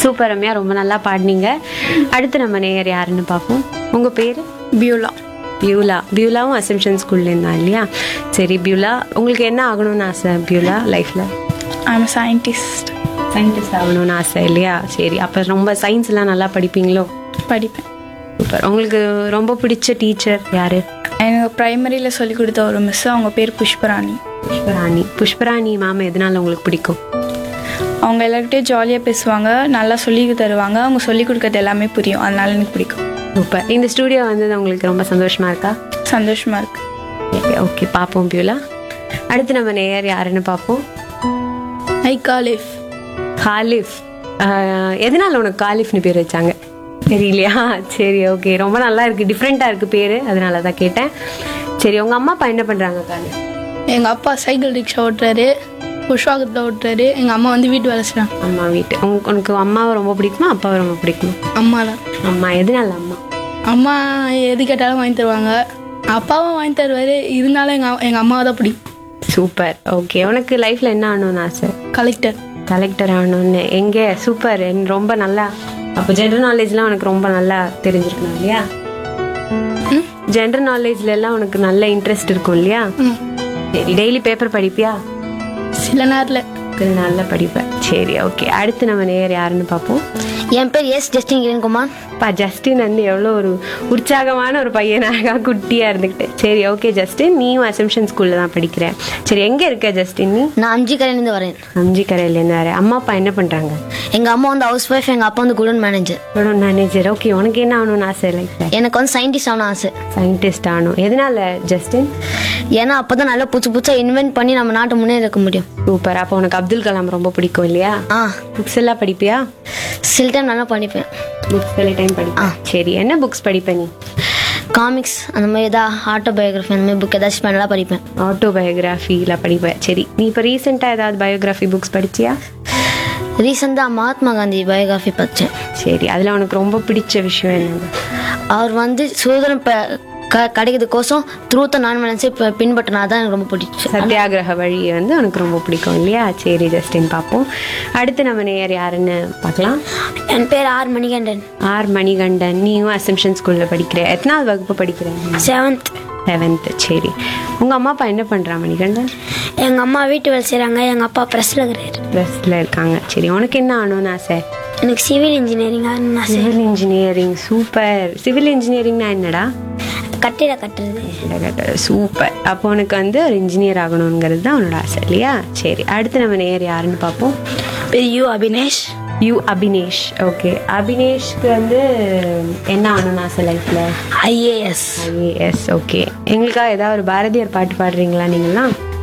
super Ramya ரொம்ப நல்லா பாடினீங்க அடுத்து நம்ம நேயர் யாருன்னு பார்ப்போம் உங்க பேரு பியூலா பியூலா பியூலாவும் அசம்ஷன் ஸ்கூல்ல இருந்தா இல்லையா சரி பியூலா உங்களுக்கு என்ன ஆகணும்னு ஆசை பியூலா லைஃப்ல ஐம் சயின்டிஸ்ட் சயின்டிஸ்ட் ஆகணும்னு ஆசை இல்லையா சரி அப்போ ரொம்ப சயின்ஸ் எல்லாம் நல்லா படிப்பீங்களோ படிப்பேன் சூப்பர் உங்களுக்கு ரொம்ப பிடிச்ச டீச்சர் யாரு எனக்கு ப்ரைமரியில் சொல்லி கொடுத்த ஒரு மிஸ் அவங்க பேர் புஷ்பராணி புஷ்பராணி புஷ்பராணி மேம் எதனால உங்களுக்கு பிடிக்கும் அவங்க எல்லார்கிட்டயும் ஜாலியாக பேசுவாங்க நல்லா சொல்லி தருவாங்க அவங்க சொல்லி கொடுக்கறது எல்லாமே புரியும் அதனால எனக்கு பிடிக்கும் சூப்பர் இந்த ஸ்டூடியோ வந்தது உங்களுக்கு ரொம்ப சந்தோஷமா இருக்கா சந்தோஷமாக இருக்கு ஓகே பார்ப்போம் பியூலா அடுத்து நம்ம நேயர் யாருன்னு பார்ப்போம் ஐ காலிஃப் காலிஃப் ஆஹ், எதனால உனக்கு காலிஃப்னு பேர் வச்சாங்க தெரியலையா சரி ஓகே ரொம்ப நல்லா இருக்கு டிஃப்ரெண்ட்டாக இருக்கு பேர் அதனால தான் கேட்டேன் சரி உங்க அம்மா அப்பா என்ன பண்றாங்க காலிஃப் எங்கள் அப்பா சைக்கிள் ரிக்ஷா ஓட்டுறாரு புஷ்வாகத்தில் ஓட்டுறாரு எங்கள் அம்மா வந்து வீட்டு வேலை செய்கிறாங்க அம்மா வீட்டு உங்க- உனக்கு அம்மாவை ரொம்ப பிடிக்குமா அப்பாவை ரொம்ப பிடிக்குமா அம்மா தான் அம்மா எதனால அம்மா அம்மா எது கேட்டாலும் வாங்கி தருவாங்க அப்பாவும் வாங்கி தருவார் இருந்தாலும் எங்கள் எங்கள் அம்மாவை தான் பிடிக்கும் சூப்பர் ஓகே உனக்கு லைஃப்ல என்ன ஆகணும்னு ஆசை கலெக்டர் கலெக்டர் ஆகணும்னு எங்கே சூப்பர் ரொம்ப நல்லா அப்போ ஜென்ரல் நாலேஜ்லாம் உனக்கு ரொம்ப நல்லா தெரிஞ்சிருக்கணும் இல்லையா ஜென்ரல் நாலேஜ்ல எல்லாம் உனக்கு நல்ல இன்ட்ரெஸ்ட் இருக்கும் இல்லையா ம் சரி டெய்லி பேப்பர் படிப்பியா சில நேரத்தில் நல்லா படிப்பேன் சரி ஓகே அடுத்து நம்ம நேர் யாருன்னு பார்ப்போம் என் பேர் எஸ் ஜஸ்டின் கிரண்குமார் பா ஜஸ்டின் வந்து எவ்வளோ ஒரு உற்சாகமான ஒரு பையனாக குட்டியாக இருந்துக்கிட்டு சரி ஓகே ஜஸ்டின் நீயும் அசம்ஷன் ஸ்கூலில் தான் படிக்கிற சரி எங்கே இருக்க ஜஸ்டின் நீ நான் அஞ்சு கரையிலேருந்து வரேன் அஞ்சு கரையிலேருந்து வர அம்மா அப்பா என்ன பண்ணுறாங்க எங்கள் அம்மா வந்து ஹவுஸ் ஒய்ஃப் எங்கள் அப்பா வந்து குடோன் மேனேஜர் மேனேஜர் ஓகே உனக்கு என்ன ஆகணும்னு ஆசை லைஃப்ல எனக்கு வந்து சயின்டிஸ்ட் ஆகணும் ஆசை சயின்டிஸ்ட் ஆகணும் எதனால ஜஸ்டின் ஏன்னா அப்போ தான் நல்லா புதுசு புதுசாக இன்வென்ட் பண்ணி நம்ம நாட்டை முன்னேற இருக்க முடியும் சூப்பர் அப்போ உனக்கு அப்துல் கலாம் ரொம்ப பிடிக்கும் இல்லையா ஆ புக்ஸ் எல்லாம் படிப்பியா சில டைம் நல்லா படிப்பேன் புக்ஸ் எல்லா டைம் படிப்பேன் சரி என்ன புக்ஸ் படிப்ப நீ காமிக்ஸ் அந்த மாதிரி ஏதாவது ஆட்டோபயோகிராஃபி அந்த மாதிரி புக் ஏதாச்சும் நல்லா படிப்பேன் ஆட்டோபயோகிராஃபியில் படிப்பேன் சரி நீ இப்போ ரீசெண்டாக ஏதாவது பயோகிராஃபி புக்ஸ் படிச்சியா ரீசெண்டாக மகாத்மா காந்தி பயோகிராஃபி படித்தேன் சரி அதில் உனக்கு ரொம்ப பிடிச்ச விஷயம் என்னது அவர் வந்து சுதந்திரம் பெ- க கிடைக்கிறதுக்கோசம் த்ரூத்த நான் மனசை பின்பற்றினா தான் எனக்கு ரொம்ப பிடிச்சி சத்தியாகிரக வழியை வந்து உனக்கு ரொம்ப பிடிக்கும் இல்லையா சரி ஜஸ்டின் பார்ப்போம் அடுத்து நம்ம நேயர் யாருன்னு பார்க்கலாம் என் பேர் ஆர் மணிகண்டன் ஆர் மணிகண்டன் நீயும் அசம்ஷன் ஸ்கூலில் படிக்கிற எத்தனாவது வகுப்பு படிக்கிற செவன்த் செவன்த்து சரி உங்கள் அம்மா அப்பா என்ன பண்ணுறா மணிகண்டன் எங்கள் அம்மா வீட்டு வேலை செய்கிறாங்க எங்கள் அப்பா ப்ரெஸ்ஸில் இருக்கிறாரு ப்ளஸில் இருக்காங்க சரி உனக்கு என்ன ஆகணும்னு ஆசை எனக்கு சிவில் இன்ஜினியரிங் ஆகணும்னு ஆசை சிவில் இன்ஜினியரிங் சூப்பர் சிவில் இன்ஜினியரிங்னா என்னடா கட்டிட கட்டுறது சூப்பர் அப்போ உனக்கு வந்து ஒரு இன்ஜினியர் ஆகணுங்கிறது தான் உன்னோட ஆசை இல்லையா சரி அடுத்து நம்ம நேர் யாருன்னு பார்ப்போம் பேர் U Abhinesh U Abhinesh okay அபினேஷ்க்கு வந்து என்ன ஆகணும்னு ஆசை லைஃப்பில் ஐஏஎஸ் ஐஏஎஸ் ஓகே எங்களுக்காக ஏதாவது ஒரு பாரதியார் பாட்டு பாடுறீங்களா நீங்களாம்